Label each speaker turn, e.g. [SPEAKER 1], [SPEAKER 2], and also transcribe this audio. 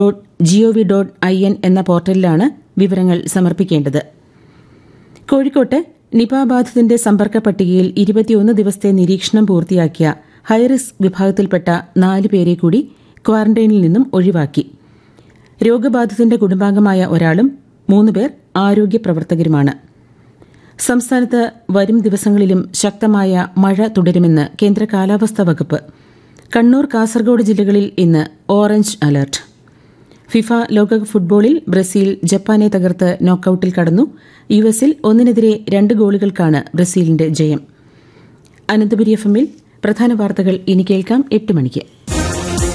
[SPEAKER 1] dot G O V dot I N എന്ന പോർട്ടലിലാണ് വിവരങ്ങൾ സമർപ്പിക്കേണ്ടത് കോഴിക്കോട്ട് നിപ ബാധിതന്റെ സമ്പർക്ക പട്ടികയിൽ ഇരുപത്തിയൊന്ന് ദിവസത്തെ നിരീക്ഷണം പൂർത്തിയാക്കിയ ഹൈറിസ്ക് വിഭാഗത്തിൽപ്പെട്ട നാല് പേരെ കൂടി ക്വാറന്റൈനിൽ നിന്നും ഒഴിവാക്കി രോഗബാധിതന്റെ കുടുംബാംഗമായ ഒരാളും മൂന്ന് പേർ ആരോഗ്യ പ്രവർത്തകരുമാണ് സംസ്ഥാനത്ത് വരും ദിവസങ്ങളിലും ശക്തമായ മഴ തുടരുമെന്ന് കേന്ദ്ര കാലാവസ്ഥാ വകുപ്പ് കണ്ണൂർ കാസർഗോഡ് ജില്ലകളിൽ ഇന്ന് ഓറഞ്ച് അലർട്ട് ഫിഫ ലോകകപ്പ് ഫുട്ബോളിൽ ബ്രസീൽ ജപ്പാനെ തകർത്ത് നോക്കൌട്ടിൽ കടന്നു യു എസിൽ ഒന്നിനെതിരെ രണ്ട് ഗോളുകൾക്കാണ് ബ്രസീലിന്റെ ജയം അനന്തപുരി എഫ് എമ്മിൽ പ്രധാന വാർത്തകൾ ഇനി കേൾക്കാം എട്ട് മണിക്ക്